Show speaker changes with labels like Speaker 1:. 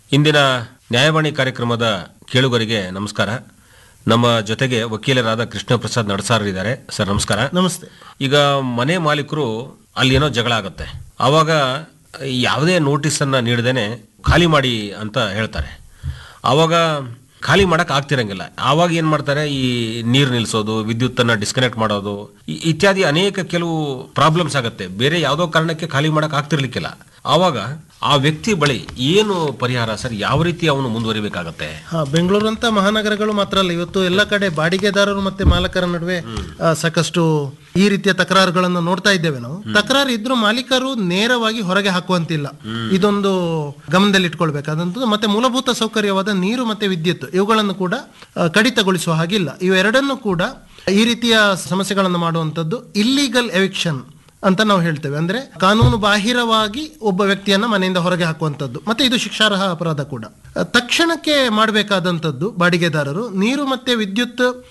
Speaker 1: ಇಂದಿನ ನ್ಯಾಯವಾಣಿ ಕಾರ್ಯಕ್ರಮದ ಕೇಳುಗರಿಗೆ ನಮಸ್ಕಾರ ನಮ್ಮ ಜೊತೆಗೆ ವಕೀಲರಾದ ಕೃಷ್ಣ ಪ್ರಸಾದ್ ನಡಸಾರ್ ಇದ್ದಾರೆ ಸರ್ ನಮಸ್ಕಾರ
Speaker 2: ನಮಸ್ತೆ
Speaker 1: ಈಗ ಮನೆ ಮಾಲೀಕರು ಅಲ್ಲಿ ಏನೋ ಜಗಳ ಆಗುತ್ತೆ ಆವಾಗ ಯಾವುದೇ ನೋಟಿಸನ್ನು ನೀಡದೇನೆ ಖಾಲಿ ಮಾಡಿ ಅಂತ ಹೇಳ್ತಾರೆ ಆವಾಗ ಖಾಲಿ ಮಾಡಕ್ ಆಗ್ತಿರಂಗಿಲ್ಲ ಆವಾಗ ಏನ್ ಮಾಡ್ತಾರೆ ಈ ನೀರು ನಿಲ್ಲಿಸೋದು ವಿದ್ಯುತ್ತನ್ನ ಡಿಸ್ಕನೆಕ್ಟ್ ಮಾಡೋದು ಈ- ಇತ್ಯಾದಿ ಅನೇಕ ಕೆಲವು ಪ್ರಾಬ್ಲಮ್ಸ್ ಆಗುತ್ತೆ ಬೇರೆ ಯಾವುದೋ ಕಾರಣಕ್ಕೆ ಖಾಲಿ ಮಾಡಕ್ ಆಗ್ತಿರ್ಲಿಕ್ಕಿಲ್ಲ ಆವಾಗ ಆ ವ್ಯಕ್ತಿ ಬಳಿ ಏನು ಪರಿಹಾರ ಸರ್ ಯಾವ ರೀತಿ ಅವನು ಮುಂದುವರಿಬೇಕಾಗತ್ತೆ
Speaker 2: ಹಾ ಬೆಂಗಳೂರು ಅಂತ ಮಹಾನಗರಗಳು ಮಾತ್ರ ಅಲ್ಲ ಇವತ್ತು ಎಲ್ಲ ಕಡೆ ಬಾಡಿಗೆದಾರರು ಮತ್ತೆ ಮಾಲಕರ ನಡುವೆ ಆ, ಸಾಕಷ್ಟು ಈ ರೀತಿಯ ತಕರಾರುಗಳನ್ನು ನೋಡ್ತಾ ಇದ್ದೇವೆ ನಾವು ತಕರಾರು ಇದ್ರೂ ಮಾಲೀಕರು ನೇರವಾಗಿ ಹೊರಗೆ ಹಾಕುವಂತಿಲ್ಲ ಇದೊಂದು ಗಮನದಲ್ಲಿಟ್ಕೊಳ್ಬೇಕಾದಂಥದ್ದು ಮತ್ತೆ ಮೂಲಭೂತ ಸೌಕರ್ಯವಾದ ನೀರು ಮತ್ತೆ ವಿದ್ಯುತ್ ಇವುಗಳನ್ನು ಕೂಡ ಆ, ಕಡಿತಗೊಳಿಸುವ ಹಾಗಿಲ್ಲ ಇವೆರಡನ್ನು ಕೂಡ ಈ ರೀತಿಯ ಸಮಸ್ಯೆಗಳನ್ನು ಮಾಡುವಂಥದ್ದು ಇಲ್ಲಿಗಲ್ ಎವಿಕ್ಷನ್ ಅಂತ ನಾವು ಹೇಳ್ತೇವೆ ಅಂದ್ರೆ ಕಾನೂನು ಬಾಹಿರವಾಗಿ ಒಬ್ಬ ವ್ಯಕ್ತಿಯನ್ನ ಮನೆಯಿಂದ ಹೊರಗೆ ಹಾಕುವಂಥದ್ದು ಮತ್ತೆ ಇದು ಶಿಕ್ಷಾರ್ಹ ಅಪರಾಧ ಕೂಡ ಅಹ್, ತಕ್ಷಣಕ್ಕೆ ಮಾಡಬೇಕಾದಂಥದ್ದು ಬಾಡಿಗೆದಾರರು ನೀರು ಮತ್ತೆ ವಿದ್ಯುತ್